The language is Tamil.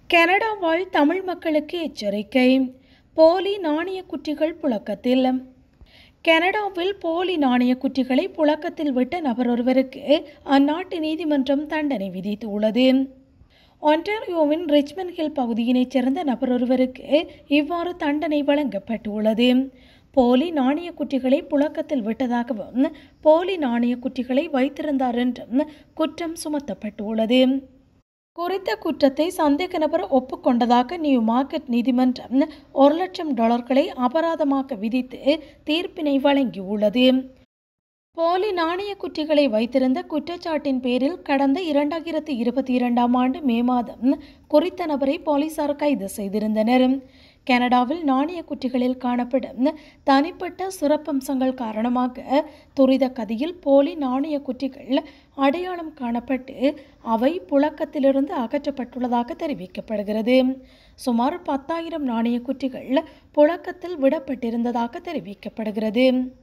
கனடா வாழ் தமிழ் மக்களுக்கு எச்சரிக்கை போலி நாணய குற்றிகள் புழக்கத்தில் கனடாவில் போலி நாணய குற்றிகளை புழக்கத்தில் விட்ட நபர் ஒருவருக்கு அந்நாட்டு நீதிமன்றம் தண்டனை விதித்துள்ளது ஒன்டாரியோவின் ரிச்மண்ட் ஹில் பகுதியினைச் சேர்ந்த நபர் ஒருவருக்கு இவ்வாறு தண்டனை வழங்கப்பட்டுள்ளது போலி நாணய குற்றிகளை புழக்கத்தில் விட்டதாகவும் போலி நாணய குற்றிகளை வைத்திருந்தார் என்றும் குற்றம் சுமத்தப்பட்டுள்ளது குறித்த குற்றத்தை சந்தேக நபர் ஒப்புக்கொண்டதாக நியூ மார்க்கெட் நீதிமன்றம் ஒரு லட்சம் டாலர்களை அபராதமாக விதித்து தீர்ப்பினை வழங்கியுள்ளது போலி நாணய குற்றிகளை வைத்திருந்த குற்றச்சாட்டின் பேரில் கடந்த இரண்டாயிரத்தி இருபத்தி இரண்டாம் ஆண்டு மே மாதம் குறித்த நபரை போலீசார் கைது செய்திருந்தனர் கனடாவில் நாணய குற்றிகளில் காணப்படும் தனிப்பட்ட சிறப்பம்சங்கள் காரணமாக துரித கதியில் போலி நாணய குற்றிகள் அடையாளம் காணப்பட்டு அவை புழக்கத்திலிருந்து அகற்றப்பட்டுள்ளதாக தெரிவிக்கப்படுகிறது சுமார் பத்தாயிரம் நாணய குற்றிகள் புழக்கத்தில் விடப்பட்டிருந்ததாக தெரிவிக்கப்படுகிறது